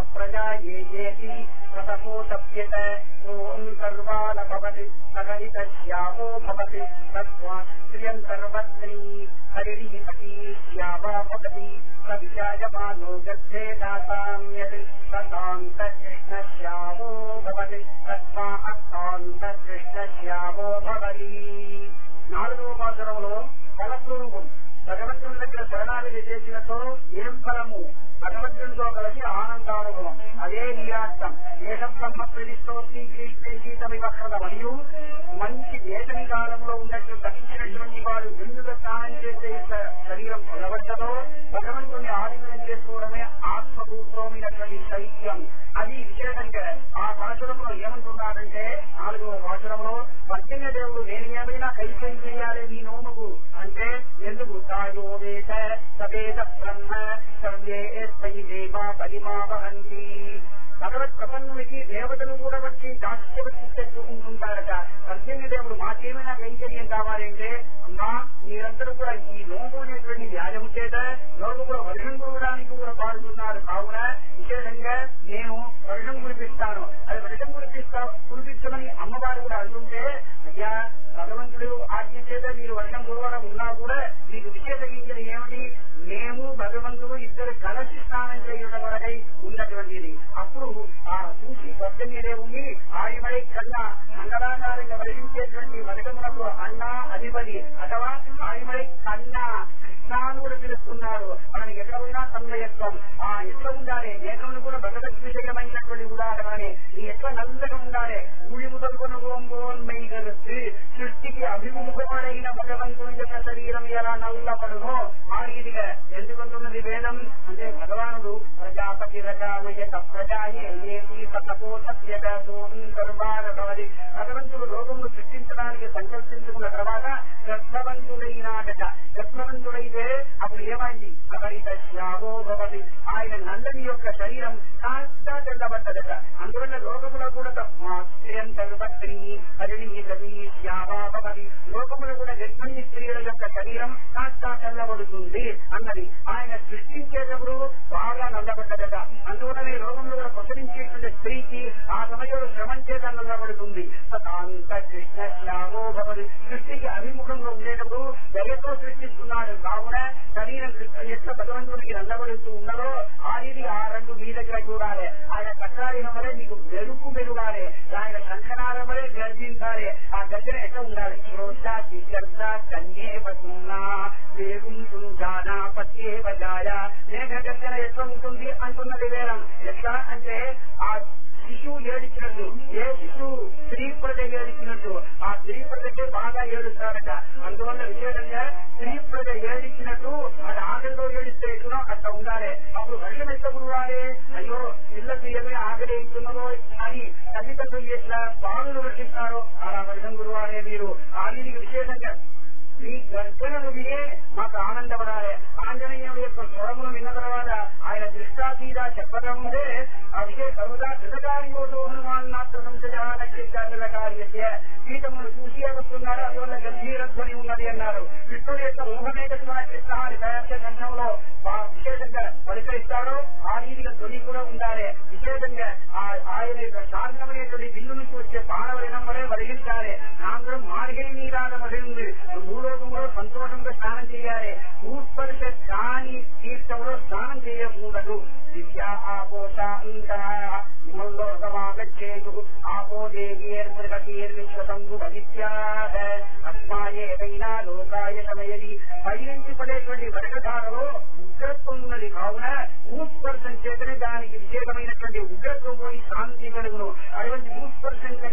ప్రజా ఏ ఏతి ప్రతపోతప్యత ఓం సర్వాన భవతి సగలిత శ్యామో భవతి తత్వా శ్రియం సర్వత్రీ హరిణీపతి శ్యామా భవతి సవిజాయమానో గచ్చేదాతామ్యతి తతాంత కృష్ణ శ్యామో భవతి తత్వా అత్తాంత కృష్ణ శ్యామో భవతి నాలుగవ పాసరంలో ఫలస్వరూపం భగవంతుని దగ్గర శరణాగతి చేసినతో ఏం ఫలము భగవంతునితో కలిసి ఆనందానుభవం అదే నిరాష్టం ఏష బ్రహ్మ ప్రతిష్టోస్తి గ్రీష్మే శీత వివక్షత మరియు మంచి వేసవి కాలంలో ఉన్నట్టు దక్షించినటువంటి వాడు విందుగా స్నానం చేసే శ- శరీరం పొగబట్టదో భగవంతుని ఆలింగనం చేసుకోవడమే ఆత్మభూతమైనటువంటి శైత్యం అది విశేషంగా ఆ భాషలంలో ఏమంటున్నారంటే నాలుగవ భాషలంలో పద్దెనిమిది దేవుడు నేను ఏమైనా కైకం చేయాలి నీ నోముకు అంటే ఎందుకు తాయో వేద సవేద బ్రహ్మ సర్వే స్వయి దేవా బలిమా వహంతి భగవత్ ప్రపన్నునికి దేవతలు కూడా వచ్చి దాస్యవచ్చిస్తూ ఉంటుంటారట పద్దెనిమిది దేవుడు మాకేమైనా కైంకర్యం కావాలంటే అమ్మా మీరందరూ కూడా ఈ నోము అనేటువంటి వ్యాజము చేత లోకంలో వర్షం కురవడానికి కూడా పాడుతున్నారు కావున విశేషంగా నేను వర్షం కురిపిస్తాను అది వర్షం కురిపిస్తా కురిపించమని అమ్మవారు కూడా అంటుంటే అయ్యా భగవంతుడు ఆజ్ఞ చేత మీరు వర్షం కురవడం ఉన్నా కూడా మీకు విశేషించిన ఏమిటి మేము భగవంతుడు ఇద్దరు కలిసి స్నానం చేయడం వరకై ఉన్నటువంటిది అప్పుడు ఆ చూసి పద్దెనిమిదే ఉంది ఆయమై కన్నా మంగళాకారంగా వర్షించేటువంటి వర్గములకు అన్న అధిపతి అథవా ఆయమై కన్నా కృష్ణాను కూడా పిలుస్తున్నారు మనకి ఎక్కడ ఉన్నా తన్మయత్వం ఆ ఎట్లా ఉండాలి ఏకమును కూడా భగవత్ విషయమైనటువంటి ఉదాహరణని ఈ ఎట్లా నల్లగా ఉండాలి ఊడి ముదలుకొని ఓంగోన్మై కలిసి సృష్టికి అభిముఖమైన భగవంతుని యొక్క శరీరం ఎలా నల్లపడునో ఆ రీతిగా ఎందుకంటున్నది వేదం అంటే భగవానుడు ప్రజాపతి రకామయత ప్రజాయే తపో సత్యత సర్వాన భవతి భగవంతుడు లోకమును సృష్టించడానికి సంకల్పించుకున్న తర్వాత గర్భవంతుడైనాడట గర్భవంతుడైతే అప్పుడు ఏమైంది అపరిత శ్యామో భవతి ఆయన నందని యొక్క శరీరం కాస్త తెల్లబడ్డదట అందువల్ల లోకములో కూడా మాస్త్రియం సర్వత్రి హరిణీతీ శ్యామా భవతి లోకములో కూడా గర్భిణీ స్త్రీల యొక్క శరీరం కాస్త తెల్లబడుతుంది అన్నది ఆయన సృష్టించేటప్పుడు బాగా నల్లబడ్డదట అందువలనే లోకంలో కూడా ప్రసరించేటువంటి స్త్రీకి ఆ సమయంలో శ్రమం చేత నల్లబడుతుంది తతాంత కృష్ణ శ్యామో భవతి సృష్టికి అభిముఖంగా ఉండేటప్పుడు దయతో సృష్టిస్తున్నాడు కావున శరీరం ఎట్లా భగవంతుడికి నల్లబడుతూ ఉన్నదో ఆ రీతి ఆ రెండు మీ దగ్గర చూడాలి ఆయన సక్రాయం వలె నీకు మెరుపు మెరుగాలి ఆయన శంకరాల వలె గర్జించాలి ఆ గర్జన ఎట్లా ఉండాలి శ్రోత దిగర్త కన్యే వసున్నా వేగుంటుందానా పత్యే వజాయ మేఘ గర్జన ఎట్లా ఉంటుంది అంటున్నది వేరం ఎట్లా అంటే ఆ శిశువు ఏడిచినట్టు ఏ శిశువు స్త్రీ ప్రజ ఏడిచినట్టు ఆ స్త్రీ ప్రజకే బాగా ఏడుస్తారట అందువల్ల విశేషంగా స్త్రీ ప్రజ ఏడిచినట్టు అది ఆకలితో ఏడిస్తే ఎట్లా అట్లా ఉండాలి అప్పుడు వర్షం ఎట్లా కురవాలి అయ్యో పిల్లకి ఏమి ఆకలి ఇస్తున్నదో అని తల్లిదండ్రులు ఎట్లా బాలులు వర్షిస్తారో అలా వర్షం కురవాలి మీరు ఆ దీనికి విశేషంగా ఈ గర్జనను వినే మాకు ఆనందపడాలి ఆంజనేయం యొక్క స్వరమును విన్న తర్వాత ఆయన దృష్టాతీరా చెప్పడం ముందే ఆ విషయ సర్వదా కృతకార్యోతో హనుమాన్ మాత్ర సంశయాల కార్యస్య పీఠమును చూసి వస్తున్నారు అందువల్ల గంభీరధ్వని ఉన్నది అన్నారు కృష్ణుడు యొక్క మోహమే కృష్ణ కృష్ణ అని దయాక్ష గ్రంథంలో ఆ విశేషంగా పరికరిస్తాడో ఆ రీతిగా ధ్వని కూడా ఉండాలి విశేషంగా ఆ- ఆయన యొక్క శాంతమైనటువంటి బిల్లు నుంచి వచ్చే పానవరణం వలె వరిగించాలి నాంగం మార్గై నీరాల మహిళంది భూలోకంలో సంతోషంగా స్నానం చేయాలి భూస్పర్శ దాని తీర్థంలో స్నానం చేయకూడదు దివ్య ఆపోష ఇమల్లో సమాగచ్చేయు ఆపో దేవీర్మృగీర్విశ్వసంభు భవిత్యాహ అస్మాయేవైనా లోకాయ సమయది పైనుంచి పడేటువంటి వరకధారలో ఉగ్రత్వం ఉన్నది కావున భూస్పర్శం చేతనే దానికి విశేషమైనటువంటి ఉగ్రత్వం పోయి శాంతి కలుగును అటువంటి భూస్పర్శం